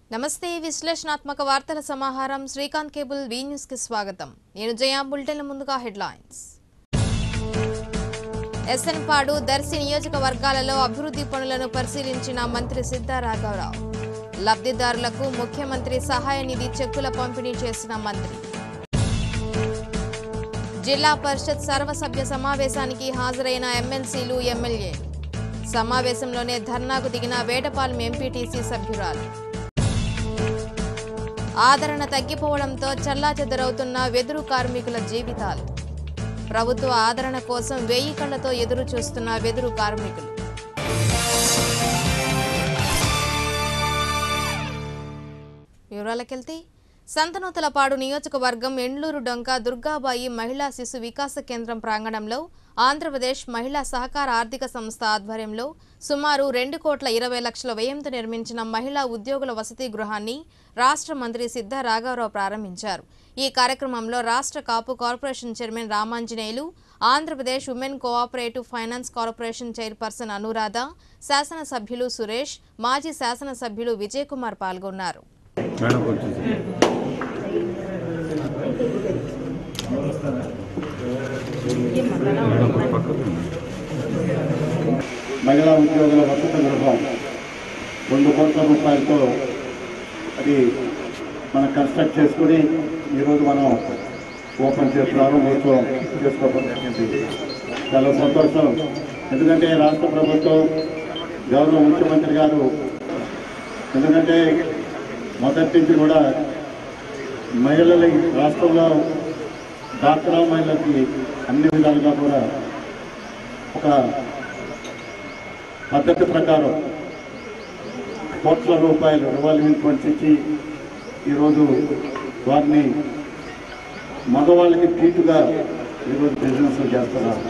నమస్తే విశ్లేషణాత్మక వార్తల సమాహారం శ్రీకాంత్ కేబుల్ వి న్యూస్ కి స్వాగతం నేను జయా బులెటిన్ ముందుగా హెడ్లైన్స్ ఎస్ఎన్పాడు దర్శి నియోజకవర్గాలలో అభివృద్ధి పనులను పరిశీలించిన మంత్రి సిద్ధా రాఘవరావు లబ్ధిదారులకు ముఖ్యమంత్రి సహాయ నిధి చెక్కుల పంపిణీ చేసిన మంత్రి జిల్లా పరిషత్ సర్వసభ్య సమావేశానికి హాజరైన ఎమ్మెల్సీలు ఎమ్మెల్యేలు సమావేశంలోనే ధర్నాకు దిగిన వేటపాలెం ఎంపీటీసీ సభ్యురాలు ఆదరణ తగ్గిపోవడంతో చెల్లాచెదరవుతున్న వెదురు కార్మికుల జీవితాలు ప్రభుత్వ ఆదరణ కోసం వేయి కళ్లతో ఎదురు చూస్తున్న వెదురు కార్మికులు వివరాలకెళ్తే సంతనూతలపాడు నియోజకవర్గం ఎండ్లూరు డొంక దుర్గాబాయి మహిళా శిశు వికాస కేంద్రం ప్రాంగణంలో ఆంధ్రప్రదేశ్ మహిళా సహకార ఆర్థిక సంస్థ ఆధ్వర్యంలో సుమారు రెండు కోట్ల ఇరవై లక్షల వ్యయంతో నిర్మించిన మహిళా ఉద్యోగుల వసతి గృహాన్ని రాష్ట్ర మంత్రి సిద్ధ రాఘవరావు ప్రారంభించారు ఈ కార్యక్రమంలో రాష్ట్ర కాపు corporation chairman Ramanjaneyulu Andhra Pradesh women cooperative finance corporation chairperson Anuradha శాసనసభ్యులు సురేష్ మాజీ శాసనసభ్యులు విజయ్ కుమార్ పాల్గొన్నారు మేడం కొంచెం మేడం కొంచెం పక్కకు రండి. మహిళా ఉద్యోగుల వసతి గృహం రెండు కోట్ల రూపాయలతో అది మనం కన్స్ట్రక్ట్ చేసుకుని ఈరోజు మనం ఓపెన్ చేస్తున్నాము ఉత్సవం చేసుకోవడం జరిగింది చాలా సంతోషం ఎందుకంటే రాష్ట్ర ప్రభుత్వం గౌరవ ముఖ్యమంత్రి గారు ఎందుకంటే మొదటి నుంచి కూడా మహిళల రాష్ట్రంలో డాక్టరా మహిళలకి అన్ని విధాలుగా కూడా ఒక పద్ధతి ప్రకారం కోట్ల రూపాయలు రివాల్వింగ్ ఫండ్స్ ఇచ్చి ఈరోజు వారిని మగవాళ్ళకి తీటుగా ఈరోజు బిజినెస్ చేస్తున్నారు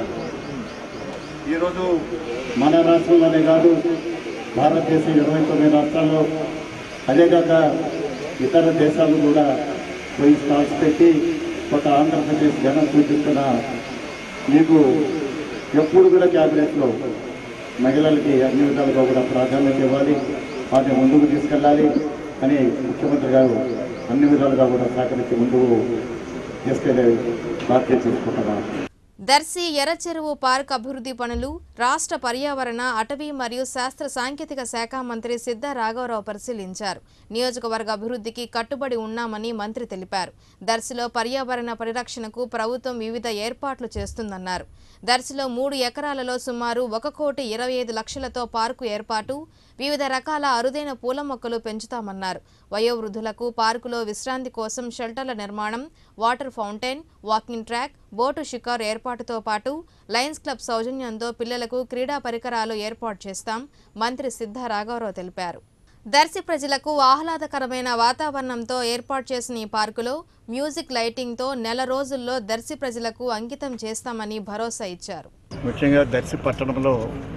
ఈరోజు మన రాష్ట్రంలోనే కాదు భారతదేశం ఇరవై తొమ్మిది రాష్ట్రాల్లో అదేగాక ఇతర దేశాలు కూడా పోయి స్టాల్స్ పెట్టి ఒక ఆంధ్రప్రదేశ్ జనం సూచిస్తున్న మీకు ఎప్పుడు కూడా క్యాబినెట్లో మహిళలకి అన్ని విధాలుగా కూడా ప్రాధాన్యత ఇవ్వాలి వాటిని ముందుకు తీసుకెళ్ళాలి అని ముఖ్యమంత్రి గారు అన్ని విధాలుగా కూడా సహకరించి ముందుకు తీసుకెళ్లే బాధ్యత తీసుకుంటున్నారు దర్శి ఎర్రచెరువు పార్క్ అభివృద్ధి పనులు రాష్ట్ర పర్యావరణ అటవీ మరియు శాస్త్ర సాంకేతిక శాఖ మంత్రి సిద్ధ రాఘవరావు పరిశీలించారు నియోజకవర్గ అభివృద్ధికి కట్టుబడి ఉన్నామని మంత్రి తెలిపారు దర్శిలో పర్యావరణ పరిరక్షణకు ప్రభుత్వం వివిధ ఏర్పాట్లు చేస్తుందన్నారు దర్శిలో మూడు ఎకరాలలో సుమారు ఒక కోటి ఇరవై ఐదు లక్షలతో పార్కు ఏర్పాటు వివిధ రకాల అరుదైన పూల మొక్కలు పెంచుతామన్నారు వయోవృద్ధులకు పార్కులో విశ్రాంతి కోసం షెల్టర్ల నిర్మాణం water fountain walking track boat షికారు ఏర్పాటుతో పాటు లయన్స్ క్లబ్ సౌజన్యంతో పిల్లలకు క్రీడా పరికరాలు ఏర్పాటు చేస్తాం మంత్రి సిద్ధ రాఘవరావు తెలిపారు దర్శి ప్రజలకు ఆహ్లాదకరమైన వాతావరణంతో ఏర్పాటు చేసిన ఈ పార్కులో మ్యూజిక్ లైటింగ్తో నెల రోజుల్లో దర్శి ప్రజలకు అంకితం చేస్తామని భరోసా ఇచ్చారు ముఖ్యంగా దర్శి పట్టణంలో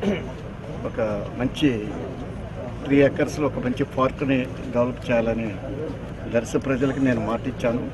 ఒక మంచి త్రీ ఎకర్స్లో ఒక మంచి పార్క్ని డెవలప్ చేయాలని దర్శి ప్రజలకు నేను మాటిచ్చాను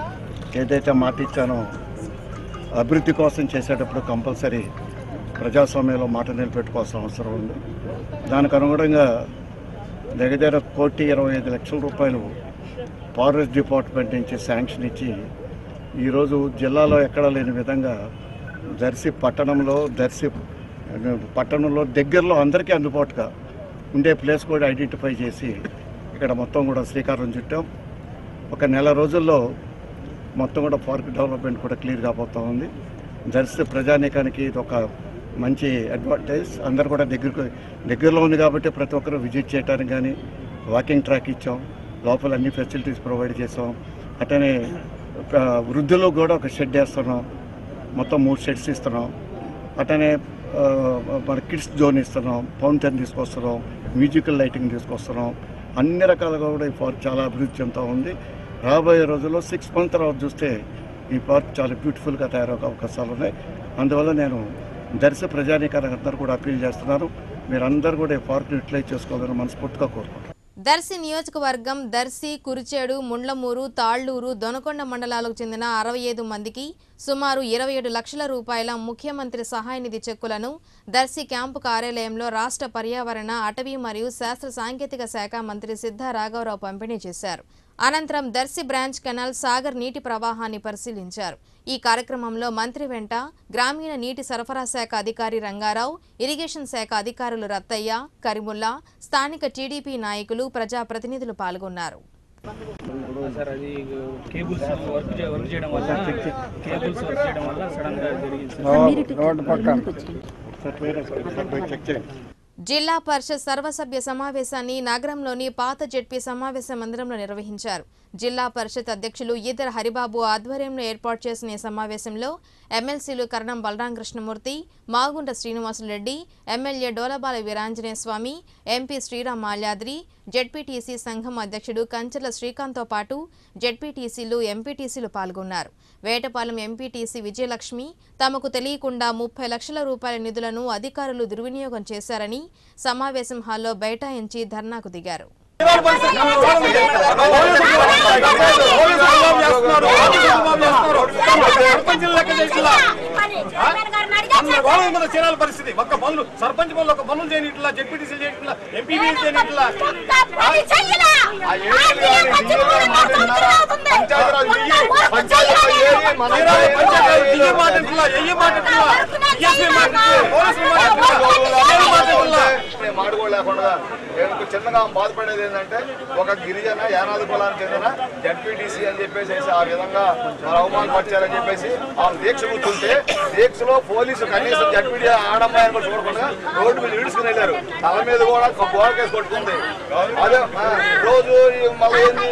ఏదైతే మాటిచ్చానో అభివృద్ధి కోసం చేసేటప్పుడు కంపల్సరీ ప్రజాస్వామ్యంలో మాట నిలబెట్టుకోవాల్సిన అవసరం ఉంది దానికి అనుగుణంగా దగ్గర దగ్గర కోటి ఇరవై ఐదు లక్షల రూపాయలు ఫారెస్ట్ డిపార్ట్మెంట్ నుంచి శాంక్షన్ ఇచ్చి ఈరోజు జిల్లాలో ఎక్కడా లేని విధంగా దర్శి పట్టణంలో దర్శి పట్టణంలో దగ్గరలో అందరికీ అందుబాటుగా ఉండే ప్లేస్ కూడా ఐడెంటిఫై చేసి ఇక్కడ మొత్తం కూడా శ్రీకారం చుట్టాం ఒక నెల రోజుల్లో మొత్తం కూడా పార్క్ డెవలప్మెంట్ కూడా క్లియర్ కాబోతా ఉంది దర్శి ప్రజానీకానికి ఇది ఒక మంచి అడ్వాంటేజ్ అందరు కూడా దగ్గరకు దగ్గరలో ఉంది కాబట్టి ప్రతి ఒక్కరు విజిట్ చేయడానికి కానీ వాకింగ్ ట్రాక్ ఇచ్చాం లోపల అన్ని ఫెసిలిటీస్ ప్రొవైడ్ చేసాం అట్లనే ఆ, వృద్ధులకు కూడా ఒక షెడ్ వేస్తున్నాం మొత్తం మూడు షెడ్స్ ఇస్తున్నాం అట్లనే ఆ, మన కిడ్స్ జోన్ ఇస్తున్నాం ఫౌంటైన్ తీసుకొస్తున్నాం మ్యూజికల్ లైటింగ్ తీసుకొస్తున్నాం అన్ని రకాలుగా కూడా ఈ పార్క్ చాలా అభివృద్ధి చెందుతూ ఉంది రాబోయే రోజుల్లో సిక్స్ మంత్ తర్వాత చూస్తే ఈ పార్క్ చాలా బ్యూటిఫుల్గా తయారయ్యే అవకాశాలు ఉన్నాయి అందువల్ల నేను దర్శ ప్రజానీకానికి అందరూ కూడా అప్పీల్ చేస్తున్నాను మీరందరూ కూడా ఈ పార్క్ని యూటిలైజ్ చేసుకోవాలని మనస్ఫూర్తిగా కోరుకుంటున్నాను దర్శి నియోజకవర్గం దర్శి కురిచేడు ముండ్లమూరు తాళ్లూరు దొనకొండ మండలాలకు చెందిన అరవై ఐదు మందికి సుమారు ఇరవై ఏడు లక్షల రూపాయల ముఖ్యమంత్రి సహాయ నిధి చెక్కులను దర్శి క్యాంపు కార్యాలయంలో రాష్ట్ర పర్యావరణ అటవీ మరియు శాస్త్ర సాంకేతిక శాఖ మంత్రి సిద్ధా రాఘవరావు పంపిణీ చేశారు అనంతరం దర్శి బ్రాంచ్ కెనాల్ సాగర్ నీటి ప్రవాహాన్ని పరిశీలించారు ఈ కార్యక్రమంలో మంత్రి వెంట గ్రామీణ నీటి సరఫరా శాఖ అధికారి రంగారావు ఇరిగేషన్ శాఖ అధికారులు రత్తయ్య కరిముల్లా స్థానిక టీడీపీ నాయకులు ప్రజాప్రతినిధులు పాల్గొన్నారు సార్ అది కేబుల్స్ వర్క్ చే- వర్క్ చేయడం వల్ల కేబుల్స్ వర్క్ చేయడం వల్ల సడన్ గా జరిగింది సార్ రోడ్డు పక్కన ఒకసారి వేరే ఒకసారి పోయి చెక్ చేయండి జిల్లా పరిషత్ సర్వసభ్య సమావేశాన్ని నగరంలోని పాత జెడ్పీ సమావేశ మందిరంలో నిర్వహించారు జిల్లా పరిషత్ అధ్యక్షులు ఈదర్ హరిబాబు ఆధ్వర్యంలో ఏర్పాటు చేసిన ఈ సమావేశంలో ఎమ్మెల్సీలు కరణం బలరాం కృష్ణమూర్తి మాగుంట శ్రీనివాసులరెడ్డి ఎమ్మెల్యే డోలబాల వీరాంజనేయ స్వామి ఎంపీ శ్రీరామ్ మాల్యాద్రి జెడ్పీటీసీ సంఘం అధ్యక్షుడు కంచెల శ్రీకాంత్తో పాటు జెడ్పీటీసీలు ఎంపీటీసీలు పాల్గొన్నారు వేటపాలెం ఎంపీటీసీ విజయలక్ష్మి తమకు తెలియకుండా ముప్పై లక్షల రూపాయల నిధులను అధికారులు దుర్వినియోగం చేశారని సమావేశం హాల్లో బైఠాయించి ధర్నాకు దిగారు చీరాల పరిస్థితి ఒక్క పనులు సర్పంచ్ పనులు ఒక పనులు చేయని ఇట్లా జెడ్పీటీసీ చేయట్లా ఎంపీ చేయని ఇట్లా చీరాల పంచాయతీ దిగే మాట ఇట్లా ఎయ్యి మాట ఇట్లా ఎస్పీ మాట ఇట్లా పోలీసుల మాట ఇట్లా ఏ మాట ఇట్లా నేను మాడుకోలేకుండా నేను చిన్నగా బాధపడేది ఏంటంటే ఒక గిరిజన యానాది కులానికి చెందిన జడ్పీటీసీ అని చెప్పేసి ఆ విధంగా మరి అవమానపరిచారని చెప్పేసి ఆ దీక్ష కూర్చుంటే దీక్షలో పోలీసు కనీసం జడ్పీటీ ఆడమ్మాయిని కూడా చూడకుండా రోడ్డు మీద ఈడ్చుకుని వెళ్ళారు తల మీద కూడా ఒక గోడ కేసు కొట్టుకుంది అదే ఆ, రోజు ఈ మళ్ళీ ఏంది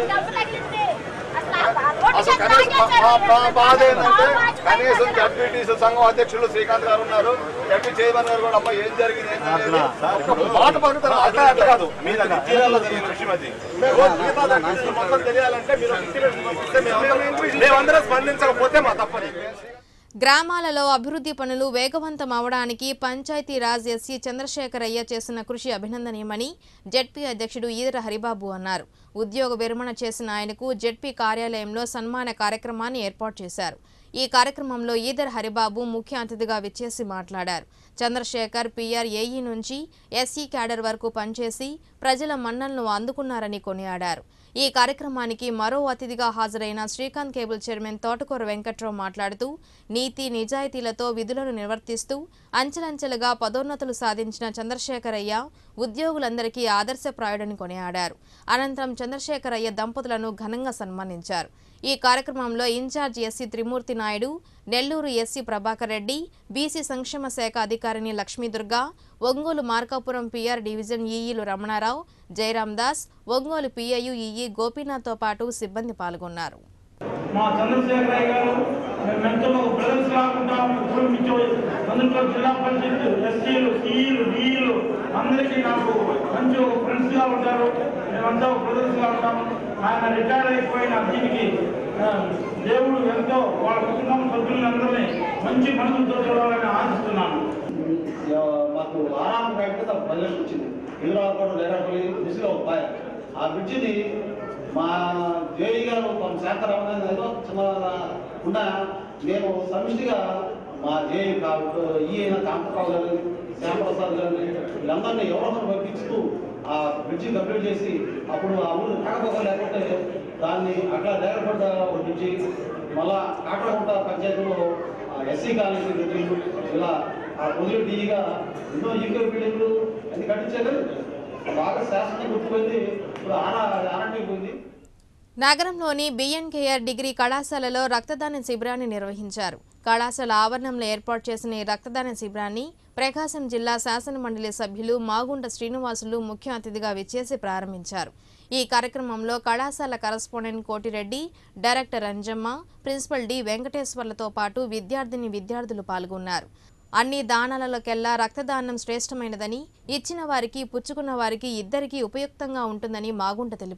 అసలు కనీసం మా- మా- మా బాధ ఏంటంటే కనీసం జడ్పీటీసీ సంఘం అధ్యక్షులు శ్రీకాంత్ గారు ఉన్నారు జడ్పీ చైర్మన్ గారు కూడా అమ్మ ఏం జరిగింది ఏంటి అనేది ఒక మాట పలుకుతారు అట్లా అట్లా కాదు మీరు అది చీరాల్లో జరిగిన విషయం అది రోజు మిగతా దానికి మొత్తం తెలియాలంటే మీరు ఒక ఇంటిమేషన్ పంపిస్తే మేమందరం- మేమందరం స్పందించకపోతే మా తప్పని గ్రామాలలో అభివృద్ధి పనులు వేగవంతం అవడానికి పంచాయతీరాజ్ ఎస్సీ చంద్రశేఖరయ్య చేసిన కృషి అభినందనీయమని జెడ్పీ అధ్యక్షుడు ఈదర హరిబాబు అన్నారు ఉద్యోగ విరమణ చేసిన ఆయనకు జెడ్పీ కార్యాలయంలో సన్మాన కార్యక్రమాన్ని ఏర్పాటు చేశారు ఈ కార్యక్రమంలో ఈదర్ హరిబాబు ముఖ్య అతిథిగా విచ్చేసి మాట్లాడారు చంద్రశేఖర్ పిఆర్ ఏఈ నుంచి ఎస్సీ క్యాడర్ వరకు పనిచేసి ప్రజల మన్నలను అందుకున్నారని కొనియాడారు ఈ కార్యక్రమానికి మరో అతిథిగా హాజరైన శ్రీకాంత్ కేబుల్ చైర్మన్ తోటకూర వెంకట్రావు మాట్లాడుతూ నీతి నిజాయితీలతో విధులను నిర్వర్తిస్తూ అంచెలంచెలుగా పదోన్నతులు సాధించిన చంద్రశేఖరయ్య ఉద్యోగులందరికీ ఆదర్శప్రాయుడని కొనియాడారు అనంతరం చంద్రశేఖరయ్య దంపతులను ఘనంగా సన్మానించారు ఈ కార్యక్రమంలో ఇన్ఛార్జ్ ఎస్సీ త్రిమూర్తి నాయుడు నెల్లూరు ఎస్సీ ప్రభాకర్ రెడ్డి బీసీ సంక్షేమ శాఖ అధికారిని Lakshmi Durga Ongole Markapuram PR division ఈఈలు Ramanarao Jayaram Das Ongole PIU EE గోపీనాథ్తో పాటు సిబ్బంది పాల్గొన్నారు మా చంద్రశేఖరయ్య గారు మేమెంతో ఒక బ్రదర్స్ లాగుంటాం పూర్మించో అందులో జిల్లా పరిషత్ ఎస్సీలు సిఈలు డిఈలు అందరికీ నాకు మంచి ఒక ఫ్రెండ్స్ గా ఉంటారు మేమంతా ఒక బ్రదర్స్ గా ఉంటాం ఆయన రిటైర్ అయిపోయిన దీనికి ఆ, దేవుడు ఎంతో వాళ్ళ కుటుంబం సభ్యులందరినీ మంచి మనసుతో చూడాలని ఆశిస్తున్నాను మాకు ఆరాం ప్రకటన ప్రజలకు వచ్చింది ఎదురాపడు లేరాపల్లి దిశగా ఒక పాయ ఆ బ్రిడ్జిని మా జేఈ గారు మా శాంత రామదాన్ ఏదో చిన్న ఉన్న మేము సమిష్టిగా మా జేఈ కావచ్చు ఈ అయిన కాంతరావు గారు శ్యామప్రసాద్ గారిని వీళ్ళందరినీ ఎవరొకరు పంపిస్తూ ఆ బ్రిడ్జి కంప్లీట్ చేసి అప్పుడు ఆ ఊరు కాకపోతే లేకుంటే దాన్ని అట్లా లేకపోతే ఒక బ్రిడ్జి మళ్ళా కాకరకుంట పంచాయతీలో ఎస్సీ కాలనీ బిల్డింగ్లు ఇలా ఆ పొదులు డీగా ఎన్నో ఈకో బిల్డింగ్లు అన్ని కట్టించారు బాగా శాసనం గుర్తుపోయింది ఇప్పుడు ఆరా ఆరంటి పోయింది నగరంలోని బిఎన్కేఆర్ డిగ్రీ కళాశాలలో రక్తదాన శిబిరాన్ని నిర్వహించారు కళాశాల ఆవరణంలో ఏర్పాటు చేసిన ఈ రక్తదాన శిబిరాన్ని ప్రకాశం జిల్లా శాసనమండలి సభ్యులు మాగుంట శ్రీనివాసులు ముఖ్య అతిథిగా విచ్చేసి ప్రారంభించారు ఈ కార్యక్రమంలో కళాశాల correspondent Koti Reddy director Anjamma principal D వెంకటేశ్వర్లతో పాటు విద్యార్థిని విద్యార్థులు పాల్గొన్నారు అన్ని దానాలలోకెల్లా రక్తదానం శ్రేష్టమైనదని ఇచ్చిన వారికి పుచ్చుకున్న వారికి ఇద్దరికీ ఉపయుక్తంగా ఉంటుందని మాగుంట తెలిపారు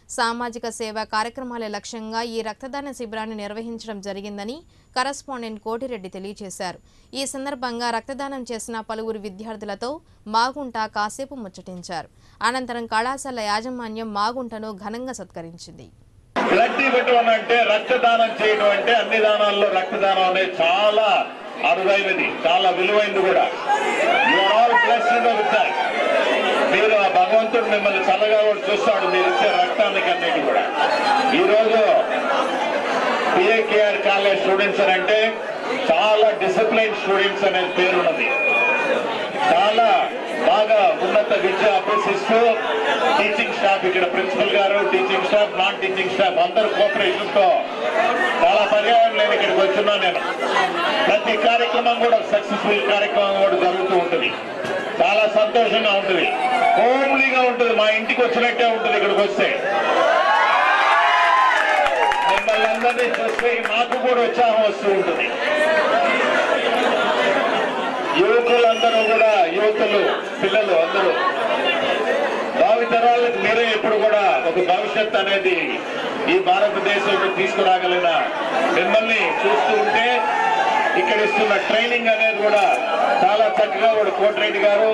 సామాజిక సేవా కార్యక్రమాలే లక్ష్యంగా ఈ రక్తదాన శిబిరాన్ని నిర్వహించడం జరిగిందని కరస్పాండెంట్ కోటిరెడ్డి తెలియజేశారు ఈ సందర్భంగా రక్తదానం చేసిన పలువురు విద్యార్థులతో మాగుంట కాసేపు ముచ్చటించారు అనంతరం కళాశాల యాజమాన్యం మాగుంటను ఘనంగా సత్కరించింది బ్లడ్ ఇవ్వటం అంటే రక్తదానం చేయడం అంటే అన్ని దానాల్లో రక్తదానం అనేది చాలా అరుదైనది చాలా విలువైనది కూడా you are all blessed with that మీరు ఆ భగవంతుడు మిమ్మల్ని చల్లగా కూడా చూస్తాడు మీరు ఇచ్చే రక్తానికి అన్నిటి కూడా ఈరోజు పిఏకేఆర్ కాలేజ్ స్టూడెంట్స్ అని అంటే చాలా డిసిప్లైన్ స్టూడెంట్స్ అనే పేరున్నది చాలా బాగా ఉన్నత విద్య అభ్యసిస్తూ టీచింగ్ స్టాఫ్ ఇక్కడ ప్రిన్సిపల్ గారు teaching staff non teaching staff అందరూ కోఆపరేషన్ తో చాలా పర్యాయం నేను ఇక్కడికి వచ్చున్నా నేను ప్రతి కార్యక్రమం కూడా సక్సెస్ఫుల్ కార్యక్రమం కూడా జరుగుతూ ఉంటుంది చాలా సంతోషంగా ఉంటుంది హోమ్లీగా ఉంటుంది మా ఇంటికి వచ్చినట్టే ఉంటుంది ఇక్కడికి వస్తే మిమ్మల్ని అందరినీ చూస్తే మాకు కూడా ఉత్సాహం వస్తూ ఉంటుంది యువకులందరూ కూడా యువతులు పిల్లలు అందరూ భావితరాలకు మీరే ఇప్పుడు కూడా ఒక భవిష్యత్ అనేది ఈ భారతదేశంలో తీసుకురాగలిగిన మిమ్మల్ని చూస్తూ ఉంటే ఇక్కడ ఇస్తున్న ట్రైనింగ్ అనేది కూడా చాలా చక్కగా కూడా కోటిరెడ్డి గారు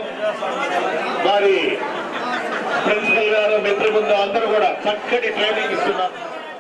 వారి ప్రిన్సిపల్ గారు మిత్ర బృందం అందరూ కూడా చక్కటి ట్రైనింగ్ ఇస్తున్నారు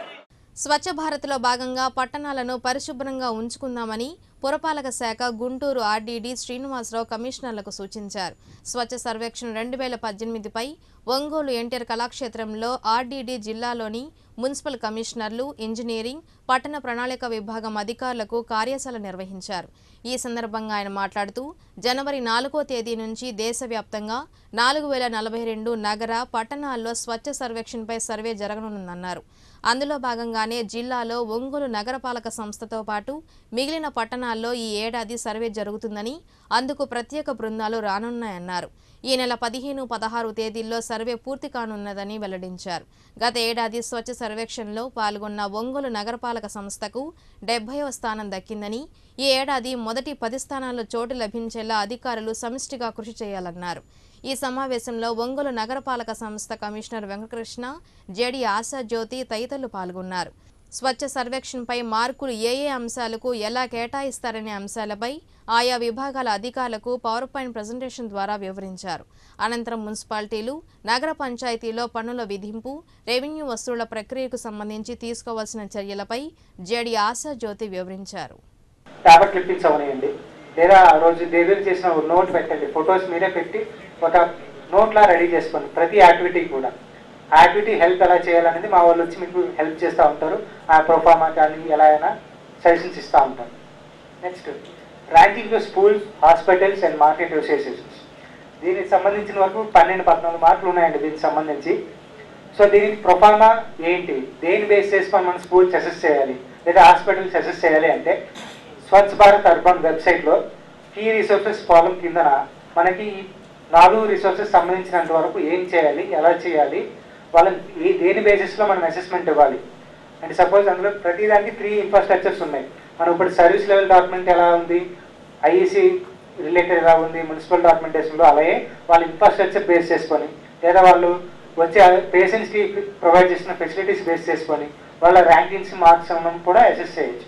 స్వచ్ఛ భారత్లో భాగంగా పట్టణాలను పరిశుభ్రంగా ఉంచుకుందామని పురపాలక శాఖ గుంటూరు ఆర్డీడీ శ్రీనివాసరావు కమిషనర్లకు సూచించారు స్వచ్ఛ సర్వేక్షణ రెండు వేల పద్దెనిమిదిపై ఒంగోలు ఎన్టీఆర్ కళాక్షేత్రంలో ఆర్డీడీ జిల్లాలోని మున్సిపల్ కమిషనర్లు ఇంజనీరింగ్ పట్టణ ప్రణాళిక విభాగం అధికారులకు కార్యశాల నిర్వహించారు ఈ సందర్భంగా ఆయన మాట్లాడుతూ జనవరి నాలుగో తేదీ నుంచి దేశవ్యాప్తంగా నాలుగు వేల నలభై రెండు నగర పట్టణాల్లో స్వచ్ఛ సర్వేక్షణపై సర్వే జరగనుందన్నారు అందులో భాగంగానే జిల్లాలో ఒంగోలు నగరపాలక సంస్థతో పాటు మిగిలిన పట్టణాల్లో ఈ ఏడాది సర్వే జరుగుతుందని అందుకు ప్రత్యేక బృందాలు రానున్నాయన్నారు ఈ నెల పదిహేను పదహారు తేదీల్లో సర్వే పూర్తి కానున్నదని వెల్లడించారు గత ఏడాది స్వచ్ఛ సర్వేక్షణలో పాల్గొన్న ఒంగోలు నగరపాలక సంస్థకు డెబ్బైవ స్థానం దక్కిందని ఈ ఏడాది మొదటి పది స్థానాల్లో చోటు లభించేలా అధికారులు సమిష్టిగా కృషి చేయాలన్నారు ఈ సమావేశంలో ఒంగోలు నగరపాలక సంస్థ కమిషనర్ వెంకటకృష్ణ జేడి ఆశాజ్యోతి తదితరులు పాల్గొన్నారు స్వచ్ఛ సర్వేక్షణపై మార్కులు ఏ ఏ అంశాలకు ఎలా కేటాయిస్తారనే అంశాలపై ఆయా విభాగాల అధికారులకు పవర్ పాయింట్ ప్రజెంటేషన్ ద్వారా వివరించారు అనంతరం మున్సిపాలిటీలు నగర పంచాయతీలో పన్నుల విధింపు రెవెన్యూ వసూళ్ల ప్రక్రియకు సంబంధించి తీసుకోవాల్సిన చర్యలపై జేడి ఆశాజ్యోతి వివరించారు పేపర్ క్లిప్పింగ్స్ అవనియండి లేదా ఆ రోజు డెలివరీ చేసిన ఒక నోట్ పెట్టండి ఫొటోస్ మీరే పెట్టి ఒక నోట్లా రెడీ చేసుకోండి ప్రతి యాక్టివిటీ కూడా ఆ యాక్టివిటీ హెల్ప్ ఎలా చేయాలనేది మా వాళ్ళు వచ్చి మీకు హెల్ప్ చేస్తూ ఉంటారు ఆ ప్రోఫామా కానీ ఎలా అయినా సజెషన్స్ ఇస్తూ ఉంటారు next ranking schools hospitals and market associations దీనికి సంబంధించిన వరకు పన్నెండు పద్నాలుగు మార్కులు ఉన్నాయండి దీనికి సంబంధించి సో దీనికి ప్రొఫార్మా ఏంటి దేని బేస్ చేసుకొని మనం స్కూల్స్ అసెస్ చేయాలి లేదా హాస్పిటల్స్ అసెస్ చేయాలి అంటే స్వచ్ఛ భారత్ అర్బన్ వెబ్సైట్లో కీ రిసోర్సెస్ ఫారం కిందన మనకి ఈ నాలుగు రిసోర్సెస్ సంబంధించినంత వరకు ఏం చేయాలి ఎలా చేయాలి వాళ్ళని ఏ దేని బేసిస్లో మనం అసెస్మెంట్ ఇవ్వాలి అంటే సపోజ్ అందులో ప్రతి దానికి త్రీ ఇన్ఫ్రాస్ట్రక్చర్స్ ఉన్నాయి మనం ఇప్పుడు సర్వీస్ లెవెల్ డాక్యుమెంట్ ఎలా ఉంది ఐఈసీ రిలేటెడ్ ఎలా ఉంది మున్సిపల్ డాక్యుమెంటేషన్లో అలాగే వాళ్ళ ఇన్ఫ్రాస్ట్రక్చర్ బేస్ చేసుకొని లేదా వాళ్ళు వచ్చే పేషెంట్స్కి ప్రొవైడ్ చేసిన ఫెసిలిటీస్ బేస్ చేసుకొని వాళ్ళ ర్యాంకింగ్స్ మార్క్స్ అవ్వడం కూడా అసెస్ చేయొచ్చు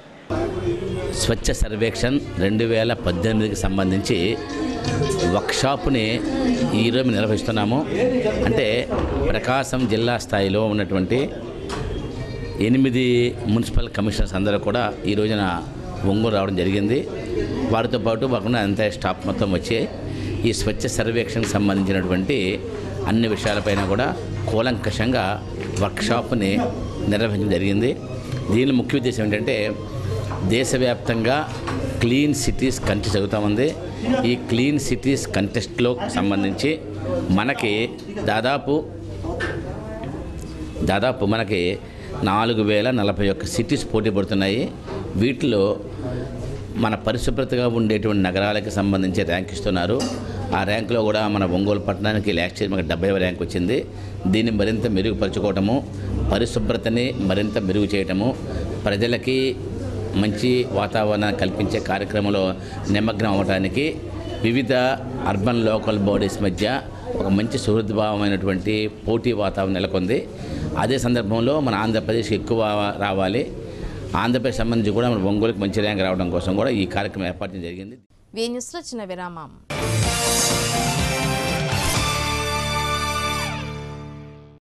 స్వచ్ఛ సర్వేక్షణ్ రెండు వేల పద్దెనిమిదికి సంబంధించి వర్క్షాప్ని ఈరోజు నిర్వహిస్తున్నాము అంటే ప్రకాశం జిల్లా స్థాయిలో ఉన్నటువంటి ఎనిమిది మున్సిపల్ కమిషనర్స్ అందరూ కూడా ఈ రోజున ఒంగోలు రావడం జరిగింది వారితో పాటు మాకున్న అంత స్టాఫ్ మొత్తం వచ్చి ఈ స్వచ్ఛ సర్వేక్షణకు సంబంధించినటువంటి అన్ని విషయాలపైన కూడా కూలంకషంగా వర్క్షాప్ని నిర్వహించడం జరిగింది దీని ముఖ్య ఉద్దేశం ఏంటంటే దేశవ్యాప్తంగా క్లీన్ సిటీస్ కంటెస్ట్ జరుగుతూ ఉంది ఈ క్లీన్ సిటీస్ కంటెస్ట్లో సంబంధించి మనకి దాదాపు దాదాపు మనకి నాలుగు వేల నలభై ఒక్క సిటీస్ పోటీ పడుతున్నాయి వీటిలో మన పరిశుభ్రతగా ఉండేటువంటి నగరాలకు సంబంధించి ర్యాంక్ ఇస్తున్నారు ఆ ర్యాంకులో కూడా మన ఒంగోలు పట్టణానికి లాస్ట్ ఇయర్ మనకి డెబ్బై ర్యాంక్ వచ్చింది దీన్ని మరింత మెరుగుపరచుకోవటము పరిశుభ్రతని మరింత మెరుగు చేయటము ప్రజలకి మంచి వాతావరణాన్ని కల్పించే కార్యక్రమంలో నిమగ్నం అవ్వడానికి వివిధ అర్బన్ లోకల్ బాడీస్ మధ్య ఒక మంచి సుహృద్భావమైనటువంటి పోటీ వాతావరణం నెలకొంది అదే సందర్భంలో మన ఆంధ్రప్రదేశ్కి ఎక్కువ రావాలి ఆంధ్రప్రదేశ్ సంబంధించి కూడా మన ఒంగోలుకి మంచి ర్యాంక్ రావడం కోసం కూడా ఈ కార్యక్రమం ఏర్పాటు చేయడం జరిగింది వీ న్యూస్లో చిన్న విరామం